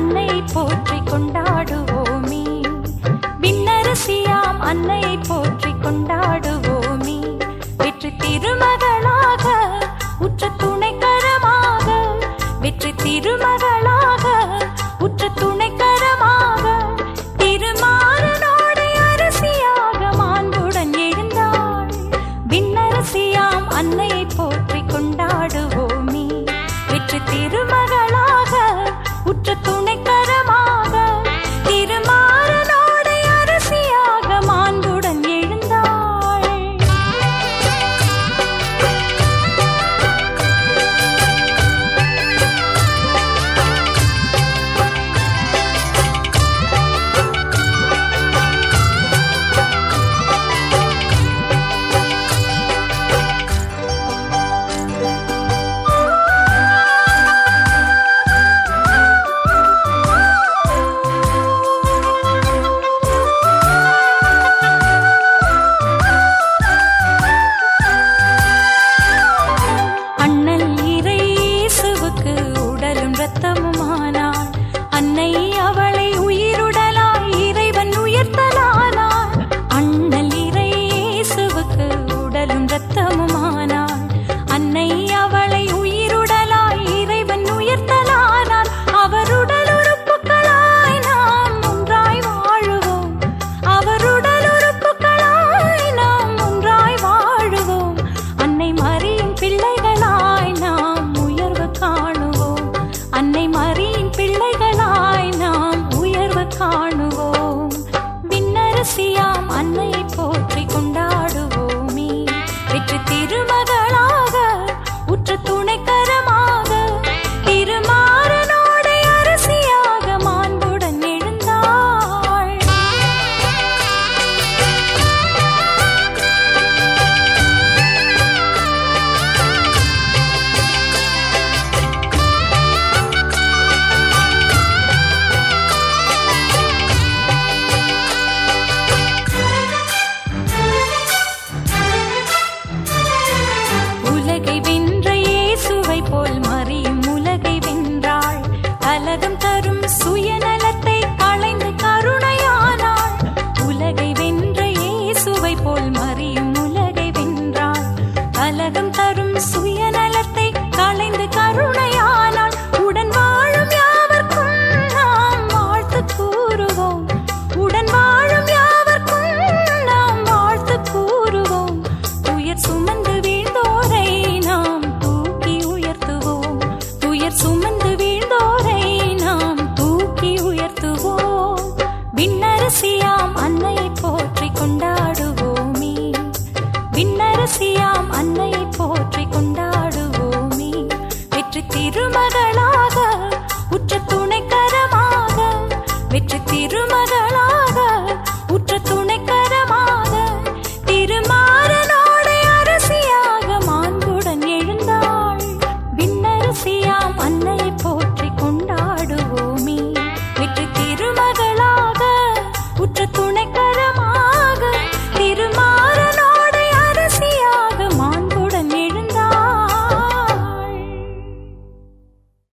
அன்னை போற்றி கொண்டாடுவோமே விண்ணரசியாம் அன்னை போற்றி கொண்டாடுவோமே வெற்றி திருமகளாக உற்ற துணைக்கரமாக வெற்றி திருமகளாக உற்ற துணைக்கரமாக திருமாறனோடு அரசியாக மாண்புடன் எழுந்தாள் விண்ணரசியாம் அன்னையை போற்றி கொண்டாடுவோமே வெற்றி திருமகளாக உற்ற துணைக்கரமாக திருமாறனோடு அரசியாக மாண்புடன் எழுந்தாள் அண்ணல் இறை இயேசுவுக்கு உடலும் இரத்தமுமானாள் அன்னை அவளை உயிருடலாய் இறைவன் உயர்த்தலானாள் அண்ணல் இறை இயேசுவுக்கு உடலும் இரத்தமுமானாள் அன்னை அவளை உயிருடலாய் இறைவன் உயர்த்தலானாள் அவருடல் உறுப்புகளாய் நாம் ஒன்றாய் வாழுவோம் அவருடல் உறுப்புகளாய் நாம் ஒன்றாய் வாழுவோம் அன்னை மரியின் பிள்ளைகளாய் நாம் உயர்வு காணுவோம் அன்னை மரியின் பிள்ளைகளாய் நாம் உயர்வு காணுவோம் விண்ணரசியாம் அன்னையை போற்றி கொண்டாடுவோமே வெற்றி திருமகளாக உற்ற துணைக்கரமாக திருமாறனோடு அரசியாக மாண்புடன் எழுந்தாள் உலகை வென்ற இயேசுவை போல் மறியும் உலகை வென்றாள் கலகம் தரும் சுயநலத்தை களைந்து கருணையானாள் உலகை வென்ற இயேசுவை போல் மறியும் உலகை வென்றாள் கலகம் தரும் சுயநலத்தை களைந்து கருணையானாள் உடன் வாழும் யாவர்க்கும் நாம் வாழ்த்து கூறுவோம் உடன் வாழும் யாவர்க்கும் நாம் வாழ்த்து கூறுவோம் துயர் சுமந்து வீழ்ந்தோரை நாம் தூக்கி உயர்த்துவோம் துயர் சுமந்து வீழ்ந்தோரை நாம் தூக்கி உயர்த்துவோம் விண்ணரசியாம் அன்னையை போற்றி கொண்டாடுவோமே விண்ணரசியாம் அன்னையை போற்றி கொண்டாடுவோமே வெற்றி திருமகளாக உற்ற துணைக்கரமாக வெற்றி திருமகளாக